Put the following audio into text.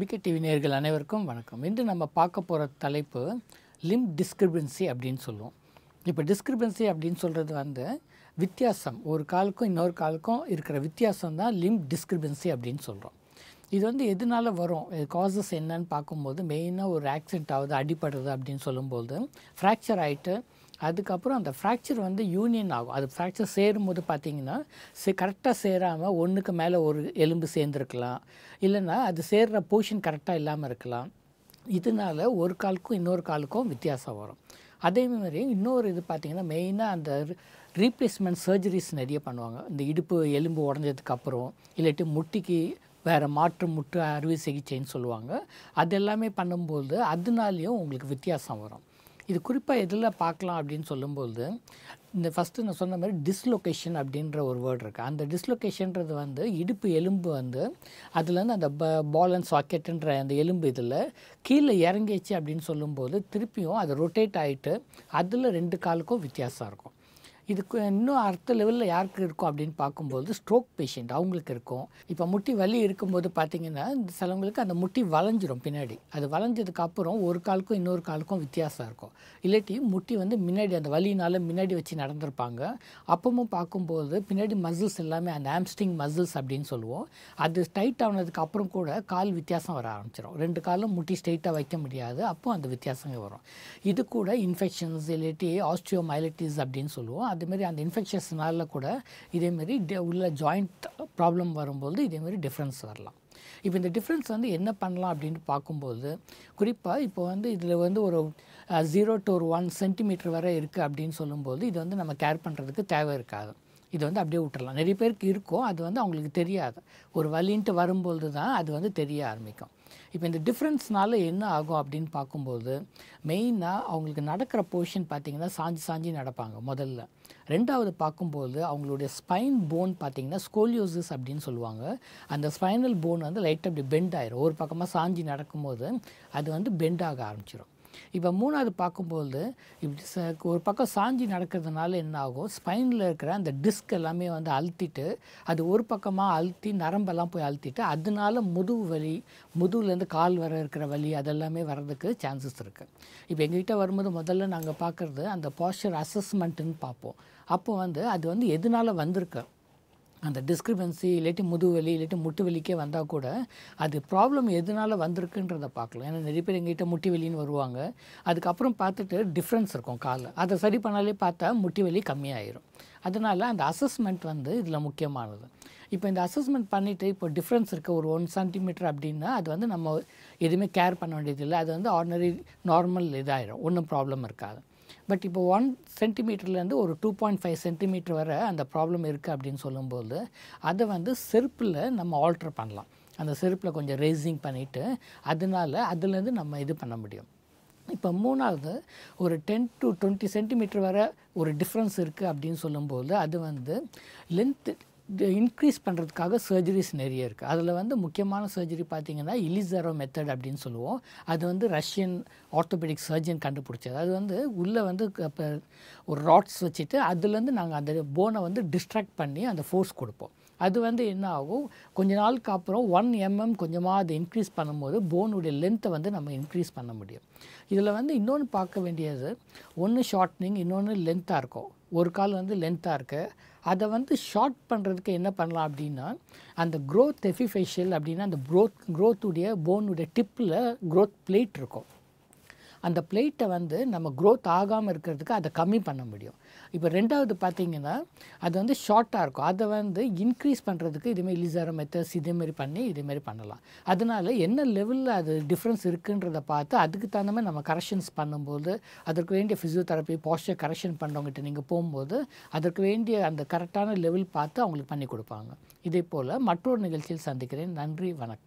நம்பிக்கை டிவி நேயர்கள் அனைவருக்கும் வணக்கம் இன்று நம்ம பார்க்க போகிற தலைப்பு லிம் டிஸ்கிரிபன்சி அப்படின்னு சொல்லுவோம் இப்போ டிஸ்கிரிபன்சி அப்படின்னு சொல்கிறது வந்து வித்தியாசம் ஒரு காலுக்கும் இன்னொரு காலுக்கும் இருக்கிற வித்தியாசம் தான் லிம் டிஸ்கிரிபன்சி அப்படின்னு சொல்கிறோம் இது வந்து எதனால வரும் காசஸ் என்னன்னு பார்க்கும்போது மெயினாக ஒரு ஆக்சிடென்ட் ஆகுது அடிபடுறது அப்படின்னு சொல்லும்போது ஃப்ராக்சர் ஆகிட்டு அதுக்கப்புறம் அந்த ஃப்ராக்சர் வந்து யூனியன் ஆகும் அது ஃப்ராக்சர் சேரும்போது பார்த்தீங்கன்னா சே கரெக்டாக சேராமல் ஒன்றுக்கு மேலே ஒரு எலும்பு சேர்ந்துருக்கலாம் இல்லைன்னா அது சேர்ற பொசிஷன் கரெக்டாக இல்லாமல் இருக்கலாம் இதனால ஒரு காலுக்கும் இன்னொரு காலுக்கும் வித்தியாசம் வரும் அதே மாதிரி இன்னொரு இது பார்த்தீங்கன்னா மெயினாக அந்த ரீப்ளேஸ்மெண்ட் சர்ஜரிஸ் நிறைய பண்ணுவாங்க இந்த இடுப்பு எலும்பு உடஞ்சதுக்கு அப்புறம் இல்லாட்டி முட்டிக்கு வேறு மாற்று முட்டு அறுவை சிகிச்சைன்னு சொல்லுவாங்க அது எல்லாமே பண்ணும்போது அதனாலேயும் உங்களுக்கு வித்தியாசம் வரும் இது குறிப்பாக எதில் பார்க்கலாம் அப்படின்னு சொல்லும்போது இந்த ஃபஸ்ட்டு நான் சொன்ன மாதிரி டிஸ்லொகேஷன் அப்படின்ற ஒரு வேர்டு இருக்குது அந்த டிஸ்லொகேஷன்றது வந்து இடுப்பு எலும்பு வந்து அதுலேருந்து அந்த ப பால் அண்ட் சாக்கெட்டுன்ற அந்த எலும்பு இதில் கீழே இறங்கிச்சு அப்படின்னு சொல்லும்போது திருப்பியும் அது ரொட்டேட் ஆகிட்டு அதில் ரெண்டு காலுக்கும் வித்தியாசம் இருக்கும் இதுக்கு இன்னும் அடுத்த லெவலில் யாருக்கு இருக்கும் அப்படின்னு பார்க்கும்போது ஸ்ட்ரோக் பேஷண்ட் அவங்களுக்கு இருக்கும் இப்போ முட்டி வலி இருக்கும்போது பார்த்தீங்கன்னா இந்த சிலவங்களுக்கு அந்த முட்டி வளைஞ்சிரும் பின்னாடி அது வளைஞ்சதுக்கு அப்புறம் ஒரு காலுக்கும் இன்னொரு காலுக்கும் வித்தியாசம் இருக்கும் இல்லாட்டி முட்டி வந்து முன்னாடி அந்த வலியினால் முன்னாடி வச்சு நடந்திருப்பாங்க அப்பவும் பார்க்கும்போது பின்னாடி மசில்ஸ் எல்லாமே அந்த ஆம்ஸ்டிங் மசில்ஸ் அப்படின்னு சொல்லுவோம் அது டைட் ஆனதுக்கு அப்புறம் கூட கால் வித்தியாசம் வர ஆரம்பிச்சிடும் ரெண்டு காலும் முட்டி ஸ்ட்ரைட்டாக வைக்க முடியாது அப்போ அந்த வித்தியாசங்க வரும் இது கூட இன்ஃபெக்ஷன்ஸ் இல்லாட்டி ஆஸ்டியோமைலிட்டிஸ் அப்படின்னு சொல்லுவோம் அதேமாரி அந்த இன்ஃபெக்ஷன்ஸ்னால கூட இதேமாரி உள்ள ஜாயிண்ட் ப்ராப்ளம் வரும்போது இதேமாரி டிஃப்ரென்ஸ் வரலாம் இப்போ இந்த டிஃப்ரென்ஸ் வந்து என்ன பண்ணலாம் அப்படின்னு பார்க்கும்போது குறிப்பாக இப்போ வந்து இதில் வந்து ஒரு ஜீரோ டு ஒரு ஒன் சென்டிமீட்டர் வரை இருக்குது அப்படின்னு சொல்லும்போது இது வந்து நம்ம கேர் பண்ணுறதுக்கு தேவை இருக்காது இது வந்து அப்படியே விட்டுறலாம் நிறைய பேருக்கு இருக்கும் அது வந்து அவங்களுக்கு தெரியாது ஒரு வலின்ட்டு வரும்போது தான் அது வந்து தெரிய ஆரம்பிக்கும் இப்போ இந்த டிஃப்ரென்ஸ்னால என்ன ஆகும் அப்படின்னு பார்க்கும்போது மெயினாக அவங்களுக்கு நடக்கிற பொசிஷன் பார்த்திங்கன்னா சாஞ்சி சாஞ்சி நடப்பாங்க முதல்ல ரெண்டாவது பார்க்கும்போது அவங்களுடைய ஸ்பைன் போன் பார்த்திங்கன்னா ஸ்கோலியோசிஸ் அப்படின்னு சொல்லுவாங்க அந்த ஸ்பைனல் போன் வந்து லைட்டாக அப்படி பெண்ட் ஆயிரும் ஒரு பக்கமாக சாஞ்சி நடக்கும்போது அது வந்து பெண்ட் ஆக ஆரம்பிச்சிடும் இப்போ மூணாவது பார்க்கும்போது இப்படி ச ஒரு பக்கம் சாஞ்சி நடக்கிறதுனால என்ன ஆகும் ஸ்பைனில் இருக்கிற அந்த டிஸ்க் எல்லாமே வந்து அழுத்திட்டு அது ஒரு பக்கமாக அழுத்தி நரம்பெல்லாம் போய் அழுத்திட்டு அதனால முதுகு வலி முதுகுலேருந்து கால் வர இருக்கிற வலி அதெல்லாமே வர்றதுக்கு சான்சஸ் இருக்குது இப்போ எங்ககிட்ட வரும்போது முதல்ல நாங்கள் பார்க்குறது அந்த பாஸ்டர் அசஸ்மெண்ட்டுன்னு பார்ப்போம் அப்போ வந்து அது வந்து எதனால் வந்திருக்கு அந்த டிஸ்கிரிபன்சி இல்லாட்டி முதுவலி இல்லாட்டி முட்டு வலிக்கே வந்தால் கூட அது ப்ராப்ளம் எதனால் வந்திருக்குன்றதை பார்க்கலாம் ஏன்னா நிறைய பேர் எங்கிட்ட முட்டி வலின்னு வருவாங்க அதுக்கப்புறம் பார்த்துட்டு டிஃப்ரென்ஸ் இருக்கும் காலில் அதை சரி பண்ணாலே பார்த்தா முட்டி வலி கம்மியாயிரும் அதனால் அந்த அசஸ்மெண்ட் வந்து இதில் முக்கியமானது இப்போ இந்த அசஸ்மெண்ட் பண்ணிவிட்டு இப்போ டிஃப்ரென்ஸ் இருக்குது ஒரு ஒன் சென்டிமீட்டர் அப்படின்னா அது வந்து நம்ம எதுவுமே கேர் பண்ண வேண்டியதில்லை அது வந்து ஆர்டினரி நார்மல் இதாகிடும் ஒன்றும் ப்ராப்ளம் இருக்காது பட் இப்போ ஒன் சென்டிமீட்டர்லேருந்து ஒரு டூ பாயிண்ட் ஃபைவ் சென்டிமீட்டர் வரை அந்த ப்ராப்ளம் இருக்குது அப்படின்னு சொல்லும்போது அதை வந்து செருப்பில் நம்ம ஆல்ட்ரு பண்ணலாம் அந்த செருப்பில் கொஞ்சம் ரேசிங் பண்ணிவிட்டு அதனால் அதுலேருந்து நம்ம இது பண்ண முடியும் இப்போ மூணாவது ஒரு டென் டு டுவெண்ட்டி சென்டிமீட்டர் வரை ஒரு டிஃப்ரென்ஸ் இருக்குது அப்படின்னு சொல்லும்போது அது வந்து லென்த்து இன்க்ரீஸ் பண்ணுறதுக்காக சர்ஜரிஸ் நிறைய இருக்குது அதில் வந்து முக்கியமான சர்ஜரி பார்த்திங்கன்னா இலிசரோ மெத்தட் அப்படின்னு சொல்லுவோம் அது வந்து ரஷ்யன் ஆர்த்தோபெடிக் சர்ஜன் கண்டுபிடிச்சது அது வந்து உள்ளே வந்து இப்போ ஒரு ராட்ஸ் வச்சுட்டு அதுலேருந்து நாங்கள் அந்த போனை வந்து டிஸ்ட்ராக்ட் பண்ணி அந்த ஃபோர்ஸ் கொடுப்போம் அது வந்து என்ன ஆகும் கொஞ்ச நாளுக்கு அப்புறம் ஒன் எம்எம் கொஞ்சமாக அதை இன்க்ரீஸ் பண்ணும்போது போனுடைய லென்த்தை வந்து நம்ம இன்க்ரீஸ் பண்ண முடியும் இதில் வந்து இன்னொன்று பார்க்க வேண்டியது ஒன்று ஷார்ட்னிங் இன்னொன்று லென்த்தாக இருக்கும் ஒரு கால் வந்து லென்த்தாக இருக்குது அதை வந்து ஷார்ட் பண்ணுறதுக்கு என்ன பண்ணலாம் அப்படின்னா அந்த க்ரோத் எஃபிஃபேஷியல் அப்படின்னா அந்த க்ரோத் க்ரோத்துடைய போனுடைய டிப்பில் க்ரோத் பிளேட் இருக்கும் அந்த பிளேட்டை வந்து நம்ம க்ரோத் ஆகாமல் இருக்கிறதுக்கு அதை கம்மி பண்ண முடியும் இப்போ ரெண்டாவது பார்த்தீங்கன்னா அது வந்து ஷார்ட்டாக இருக்கும் அதை வந்து இன்க்ரீஸ் பண்ணுறதுக்கு இதுமாரி இலிசார மெத்தட்ஸ் இதேமாரி பண்ணி இதேமாரி பண்ணலாம் அதனால் என்ன லெவலில் அது டிஃப்ரென்ஸ் இருக்குன்றதை பார்த்து அதுக்கு தகுந்த மாதிரி நம்ம கரெக்ஷன்ஸ் பண்ணும்போது அதற்கு வேண்டிய ஃபிசியோதெரப்பி பாஸ்டர் கரெக்ஷன் பண்ணுறவங்ககிட்ட நீங்கள் போகும்போது அதற்கு வேண்டிய அந்த கரெக்டான லெவல் பார்த்து அவங்களுக்கு பண்ணி கொடுப்பாங்க இதே போல் மற்றொரு நிகழ்ச்சியில் சந்திக்கிறேன் நன்றி வணக்கம்